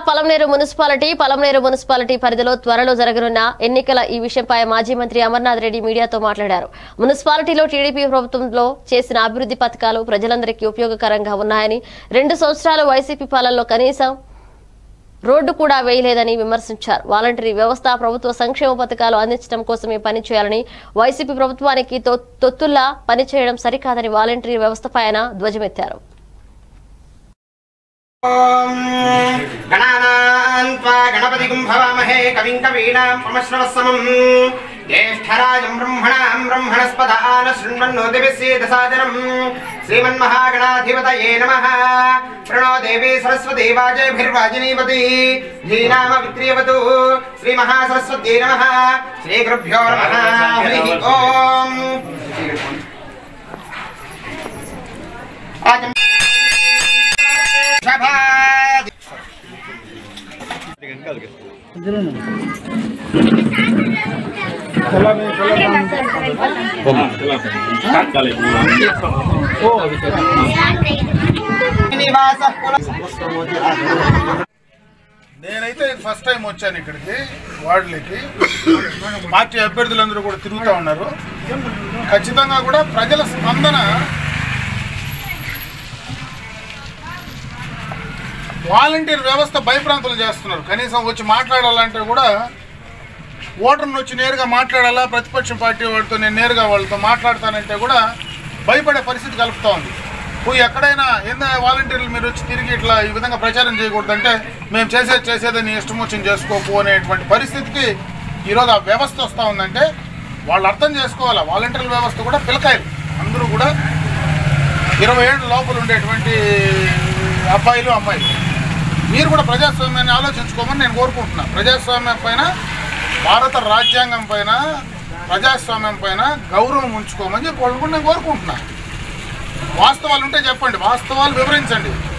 Palamaner municipality Palamaner municipality పరిధిలో త్వరలో జరగనున్న ఎన్నికల ఈ విషయంపై మాజీ మంత్రి అమర్నాథ్ రెడ్డి మీడియాతో మాట్లాడారు మున్సిపాలిటీలో టీడీపీ ప్రభుత్వంలో చేసిన అభివృద్ధి పథకాలు ప్రజలందరికీ ఉపయోగకరంగా ఉన్నాయని రెండు సంవత్సరాలు వైసీపీ పాలనలో కనీసం రోడ్డు కూడా వేయలేదని విమర్శించారు వాలంటరీ వ్యవస్థ ప్రభుత్వ సంక్షేమ పథకాలు అందించడం కోసమే పనిచేయాలని వైసీపీ ప్రభుత్వానికి తొ- తొత్తుల్లా పనిచేయడం సరికాదని వాలంటరీ వ్యవస్థపై ఆయన ధ్వజమెత్తారు గణానాన్వా గణపతిగుం భవామహే కవిం కవీనాం పమశ్రవస్సమం జ్యేష్ఠరాజం బ్రహ్మణాం బ్రహ్మణస్పద ఆన శృణ్వన్నోదివిశ్యేదసాదనం శ్రీమన్మహాగణాధిపతయే నమః ప్రణో దేవీ సరస్వతీ వాజేభిర్వాజినీవతి ధీనామ విత్రియవతు శ్రీమహాసరస్వత్యై నమః శ్రీగురుభ్యో నమః హరి ఓం ఆచం శభాది శ్రీనివాస నేనైతే ఇది ఫస్ట్ టైం వచ్చాను ఇక్కడికి వార్డులకి పార్టీ అభ్యర్థులందరూ కూడా తిరుగుతూ ఉన్నారు ఖచ్చితంగా కూడా ప్రజల స్పందన వాలంటీర్ వ్యవస్థ భయప్రాంతులు చేస్తున్నారు కనీసం వచ్చి మాట్లాడాలంటే కూడా ఓటర్ని వచ్చి నేరుగా మాట్లాడాలా ప్రతిపక్ష పార్టీ వాళ్ళతో నేను నేరుగా వాళ్ళతో మాట్లాడతానంటే కూడా భయపడే పరిస్థితి కలుపుతా ఉంది పోయి ఎక్కడైనా ఏందా వాలంటీర్లు మీరు వచ్చి తిరిగి ఇట్లా ఈ విధంగా ప్రచారం చేయకూడదంటే మేము చేసేది చేసేది నీ ఇష్టం వచ్చింది చేసుకోకు అనేటువంటి పరిస్థితికి ఈరోజు ఆ వ్యవస్థ వస్తూ ఉందంటే వాళ్ళు అర్థం చేసుకోవాలి వాలంటీర్ల వ్యవస్థ కూడా పిలకాయలు అందరూ కూడా ఇరవై ఏళ్ళ లోపల ఉండేటువంటి అబ్బాయిలు అమ్మాయిలు మీరు కూడా ప్రజాస్వామ్యాన్ని ఆలోచించుకోమని నేను కోరుకుంటున్నాను ప్రజాస్వామ్యం పైన భారత రాజ్యాంగం పైన ప్రజాస్వామ్యం పైన గౌరవం ఉంచుకోమని చెప్పి వాళ్ళు కూడా నేను కోరుకుంటున్నాను వాస్తవాలు ఉంటే చెప్పండి వాస్తవాలు వివరించండి